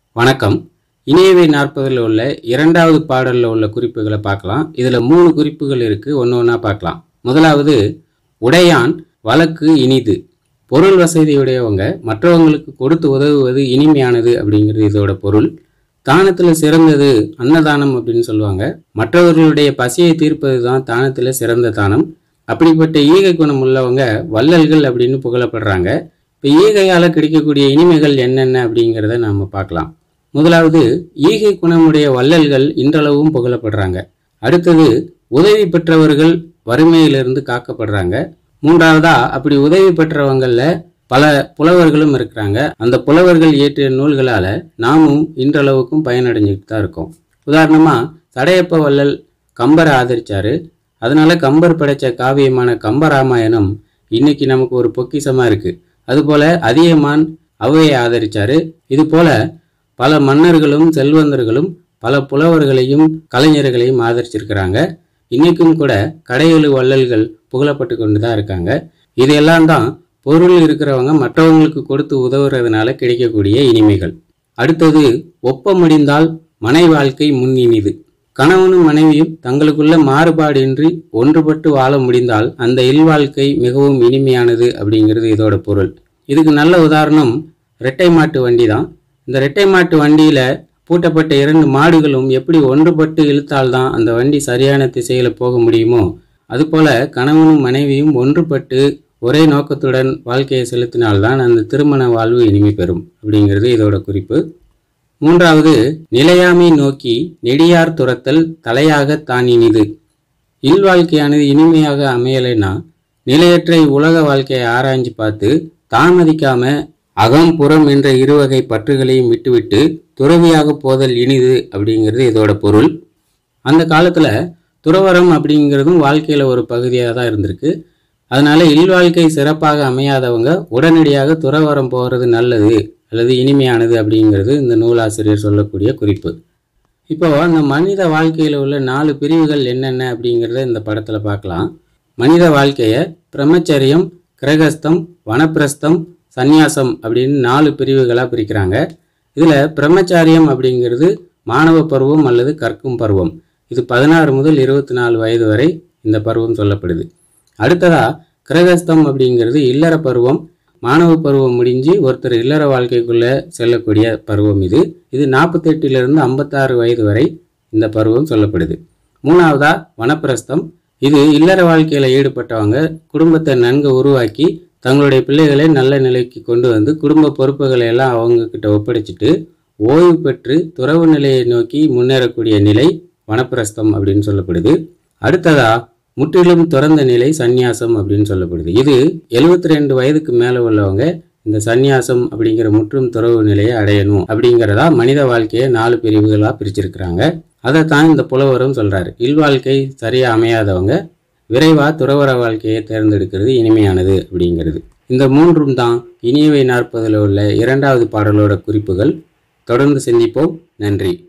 வணக்கம் இணையவை நாற்பதில் உள்ள இரண்டாவது பாடலில் உள்ள குறிப்புகளை பார்க்கலாம் இதில் மூணு குறிப்புகள் இருக்குது ஒன்று ஒன்றா பார்க்கலாம் முதலாவது உடையான் வழக்கு இனிது பொருள் வசதியுடையவங்க மற்றவங்களுக்கு கொடுத்து உதவுவது இனிமையானது அப்படிங்கிறது இதோட பொருள் தானத்தில் சிறந்தது அன்னதானம் அப்படின்னு சொல்லுவாங்க மற்றவர்களுடைய பசியை தீர்ப்பது தான் தானத்தில் சிறந்த தானம் அப்படிப்பட்ட ஈகை குணம் உள்ளவங்க வள்ளல்கள் அப்படின்னு புகழப்படுறாங்க இப்போ ஈகையால் கிடைக்கக்கூடிய இனிமைகள் என்னென்ன அப்படிங்கிறத நாம் பார்க்கலாம் முதலாவது ஈகை குணமுடைய வள்ளல்கள் இன்றளவும் புகழப்படுறாங்க அடுத்தது உதவி பெற்றவர்கள் வறுமையிலிருந்து காக்கப்படுறாங்க மூன்றாவதா அப்படி உதவி பெற்றவங்களில் பல புலவர்களும் இருக்கிறாங்க அந்த புலவர்கள் இயற்றிய நூல்களால் நாமும் இன்றளவுக்கும் பயனடைஞ்சுக்கிட்டு தான் இருக்கோம் உதாரணமாக சடையப்ப வள்ளல் கம்பரை ஆதரிச்சாரு அதனால கம்பர் படைச்ச காவியமான கம்பராமாயணம் இன்னைக்கு நமக்கு ஒரு பொக்கிஷமா இருக்கு அதுபோல அதியமான் ஔவையை ஆதரிச்சாரு இது போல பல மன்னர்களும் செல்வந்தர்களும் பல புலவர்களையும் கலைஞர்களையும் ஆதரிச்சிருக்கிறாங்க இன்னைக்கும் கூட கடையெழு வள்ளல்கள் புகழப்பட்டு கொண்டு தான் இருக்காங்க இதெல்லாம் தான் பொருள் இருக்கிறவங்க மற்றவங்களுக்கு கொடுத்து உதவுறதுனால கிடைக்கக்கூடிய இனிமைகள் அடுத்தது ஒப்ப முடிந்தால் மனை வாழ்க்கை முன் இனிது கணவனும் மனைவியும் தங்களுக்குள்ள மாறுபாடின்றி ஒன்றுபட்டு வாழ முடிந்தால் அந்த இல்வாழ்க்கை மிகவும் இனிமையானது அப்படிங்கிறது இதோட பொருள் இதுக்கு நல்ல உதாரணம் ரெட்டை மாட்டு வண்டி தான் இந்த ரெட்டை மாட்டு வண்டியில் பூட்டப்பட்ட இரண்டு மாடுகளும் எப்படி ஒன்றுபட்டு இழுத்தால்தான் அந்த வண்டி சரியான திசையில் போக முடியுமோ அதுபோல கணவனும் மனைவியும் ஒன்றுபட்டு ஒரே நோக்கத்துடன் வாழ்க்கையை செலுத்தினால்தான் அந்த திருமண வாழ்வு இனிமை பெறும் அப்படிங்கிறது இதோட குறிப்பு மூன்றாவது நிலையாமை நோக்கி நெடியார் துரத்தல் தலையாக தான் இனிது இல்வாழ்க்கையானது இனிமையாக அமையலைன்னா நிலையற்ற உலக வாழ்க்கையை ஆராய்ஞ்சு பார்த்து தாமதிக்காம அகம் புறம் என்ற இருவகை பற்றுகளையும் விட்டுவிட்டு துறவியாக போதல் இனிது அப்படிங்கிறது இதோட பொருள் அந்த காலத்தில் துறவரம் அப்படிங்கிறதும் வாழ்க்கையில் ஒரு பகுதியாக தான் இருந்திருக்கு அதனால இல்வாழ்க்கை சிறப்பாக அமையாதவங்க உடனடியாக துறவரம் போகிறது நல்லது அல்லது இனிமையானது அப்படிங்கிறது இந்த நூலாசிரியர் சொல்லக்கூடிய குறிப்பு இப்போ அந்த மனித வாழ்க்கையில் உள்ள நாலு பிரிவுகள் என்னென்ன அப்படிங்கிறத இந்த படத்தில் பார்க்கலாம் மனித வாழ்க்கையை பிரம்மச்சரியம் கிரகஸ்தம் வனப்பிரஸ்தம் சந்நியாசம் அப்படின்னு நாலு பிரிவுகளாக பிரிக்கிறாங்க இதில் பிரம்மச்சாரியம் அப்படிங்கிறது மாணவ பருவம் அல்லது கற்கும் பருவம் இது பதினாறு முதல் இருபத்தி நாலு வயது வரை இந்த பருவம் சொல்லப்படுது அடுத்ததா கிரகஸ்தம் அப்படிங்கிறது இல்லற பருவம் மாணவ பருவம் முடிஞ்சு ஒருத்தர் இல்லற வாழ்க்கைக்குள்ளே செல்லக்கூடிய பருவம் இது இது நாற்பத்தெட்டிலிருந்து ஐம்பத்தாறு வயது வரை இந்த பருவம் சொல்லப்படுது மூணாவதா வனப்பிரஸ்தம் இது இல்லற வாழ்க்கையில் ஈடுபட்டவங்க குடும்பத்தை நன்கு உருவாக்கி தங்களுடைய பிள்ளைகளை நல்ல நிலைக்கு கொண்டு வந்து குடும்ப பொறுப்புகளை எல்லாம் அவங்க கிட்ட ஒப்படைச்சிட்டு ஓய்வு பெற்று துறவு நிலையை நோக்கி முன்னேறக்கூடிய நிலை வனப்பிரஸ்தம் அப்படின்னு சொல்லப்படுது அடுத்ததா முற்றிலும் துறந்த நிலை சந்நியாசம் அப்படின்னு சொல்லப்படுது இது எழுபத்தி ரெண்டு வயதுக்கு மேலே உள்ளவங்க இந்த சந்நியாசம் அப்படிங்கிற முற்றும் துறவு நிலையை அடையணும் அப்படிங்கிறதா மனித வாழ்க்கையை நாலு பிரிவுகளாக பிரிச்சிருக்கிறாங்க அதை தான் இந்த புலவரும் சொல்றாரு இல்வாழ்க்கை சரியாக அமையாதவங்க விரைவாக துறவர வாழ்க்கையை தேர்ந்தெடுக்கிறது இனிமையானது அப்படிங்கிறது இந்த மூன்றும் தான் இனியவை நாற்பதில் உள்ள இரண்டாவது பாடலோட குறிப்புகள் தொடர்ந்து சிந்திப்போம் நன்றி